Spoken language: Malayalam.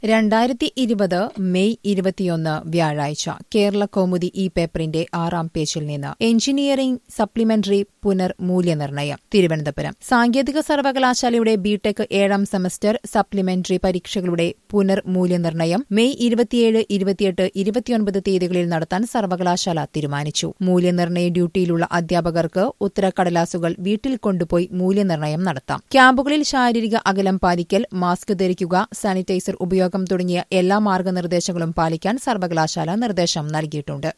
രണ്ടായിരത്തി ഇരുപത് മെയ് ഇരുപത്തിയൊന്ന് വ്യാഴാഴ്ച കേരള കൗമുദി ഈ പേപ്പറിന്റെ ആറാം പേജിൽ നിന്ന് എഞ്ചിനീയറിംഗ് സപ്ലിമെന്ററി പുനർമൂല്യനിർണ്ണയം തിരുവനന്തപുരം സാങ്കേതിക സർവകലാശാലയുടെ ബിടെക് ഏഴാം സെമസ്റ്റർ സപ്ലിമെന്ററി പരീക്ഷകളുടെ പുനർമൂല്യനിർണ്ണയം മെയ് ഇരുപത്തിയേഴ് ഇരുപത്തിയെട്ട് ഇരുപത്തിയൊൻപത് തീയതികളിൽ നടത്താൻ സർവകലാശാല തീരുമാനിച്ചു മൂല്യനിർണ്ണയ ഡ്യൂട്ടിയിലുള്ള അധ്യാപകർക്ക് ഉത്തരക്കടലാസുകൾ വീട്ടിൽ കൊണ്ടുപോയി മൂല്യനിർണ്ണയം നടത്താം ക്യാമ്പുകളിൽ ശാരീരിക അകലം പാലിക്കൽ മാസ്ക് ധരിക്കുക സാനിറ്റൈസർ ഉപയോഗം തുടങ്ങിയ എല്ലാ മാർഗനിർദ്ദേശങ്ങളും പാലിക്കാൻ സർവകലാശാല നിർദ്ദേശം നൽകിയിട്ടുണ്ട്